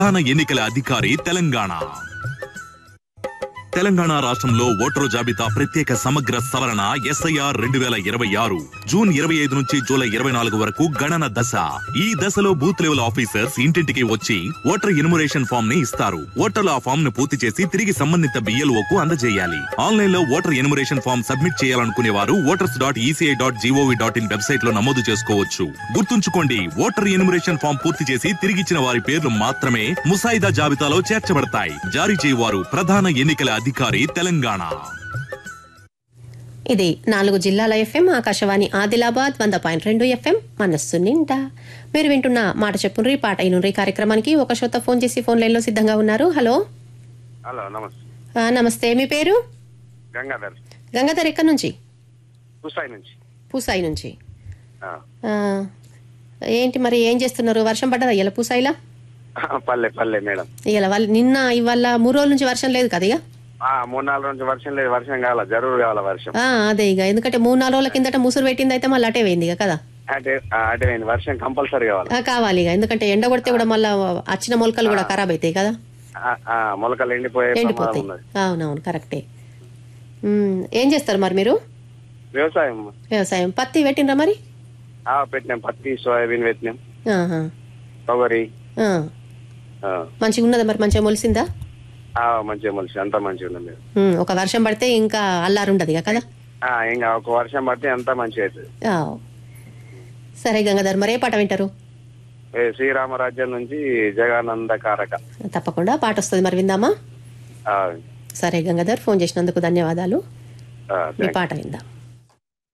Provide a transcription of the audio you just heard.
ప్రధాన ఎన్నికల అధికారి తెలంగాణ తెలంగాణ రాష్ట్రంలో ఓటరు జాబితా ప్రత్యేక సమగ్ర సవరణ ఎస్ఐఆర్ రెండు వేల ఇరవై ఆరు జూన్ ఇరవై ఐదు నుంచి జూలై ఇరవై నాలుగు వరకు గణన దశ ఈ దశలో బూత్ లెవెల్ ఆఫీసర్స్ ఇంటింటికి వచ్చి ఓటర్ ఎన్యుమరేషన్ ఫామ్ ని ఇస్తారు ఓటర్లు ఆ ఫామ్ ను పూర్తి చేసి తిరిగి సంబంధిత బిఎల్ఓ కు అందజేయాలి ఆన్లైన్ లో ఓటర్ ఎన్యుమరేషన్ ఫామ్ సబ్మిట్ చేయాలనుకునే వారు voters dot ECI dot GOV dot in website లో నమోదు చేసుకోవచ్చు గుర్తుంచుకోండి ఓటర్ ఎన్యుమరేషన్ ఫామ్ పూర్తి చేసి తిరిగిచ్చిన వారి పేర్లు మాత్రమే ముసాయిదా జాబితాలో చేర్చబడతాయి జారీ చేయవారు ప్రధాన ఎన్నికల అధికారి తెలంగాణ ఇది నాలుగు జిల్లాల ఎఫ్ఎం ఆకాశవాణి ఆదిలాబాద్ వంద పాయింట్ రెండు ఎఫ్ఎం మనస్సు నిండా మీరు వింటున్న మాట చెప్పుండ్రి పాట అయినుండ్రి కార్యక్రమానికి ఒక శ్రోత ఫోన్ చేసి ఫోన్ లైన్లో సిద్ధంగా ఉన్నారు హలో హలో నమస్తే ఆ, నమస్తే మీ పేరు గంగాధర్ గంగాధర్ ఎక్కడి నుంచి కుసాయి నుంచి పూసాయి నుంచి ఆ. ఆ, ఏంటి మరి ఏం చేస్తున్నారు వర్షం పడ్డదా ఇలా పూసాయిలా పల్లె పల్లె మేడం ఇలా వాళ్ళు నిన్న ఇవాళ మూడు రోజుల నుంచి వర్షం లేదు కదా ఇక ఆ, మూడు నాలుగు రోజులు వర్షం లేదు వర్షం కావాల జరూరు కావాల వర్షం ఆ, అదే ఇక ఎందుకంటే మూడు నాలుగు రోజుల కిందట ముసురు పెట్టింది అయితే మళ్ళీ అటే పోయింది ఇక కదా అటే ఆ, అటే పోయింది. వర్షం కంపల్సరీ కావాలి ఆ, కావాలి ఇక ఎందుకంటే ఎండ కొడితే కూడా మళ్ళీ వచ్చిన మొలకలు కూడా ఖరాబ్ అవుతాయి కదా ఆ, ఆ, మొలకలు ఎండిపోయే ప్రమాదం ఎండిపోతాయి ఉన్నది అవునవును కరెక్టే మ్మ్. ఏం చేస్తారు మరి మీరు వ్యవసాయం వ్యవసాయం పత్తి పెట్టినరా మరి ఆ, పెట్టినాం పత్తి సోయాబీన్ పెట్టినాం ఆహా. కొబ్బరి ఆ. ఆ, మంచిగా ఉన్నదా మరి మంచిగా మొలిసిందా ఆ, మంచిగా మనిషి అంతా మంచిగా ఉన్నది మేడం మ్మ్. ఒక వర్షం పడితే ఇంకా అల్లారుండదు ఇక కదా ఆ, ఇంకా ఒక వర్షం పడితే అంతా మంచిగా అవుతుంది ఆ. సరే గంగాధర్ మరి ఏ పాట వింటారు ఏ, శ్రీరామరాజ్యం నుంచి జగానంద కారక తప్పకుండా పాట వస్తుంది మరి విందామా ఆ, సరే గంగాధర్ ఫోన్ చేసినందుకు ధన్యవాదాలు ఆ, మీ థాంక్స్. పాట విందాం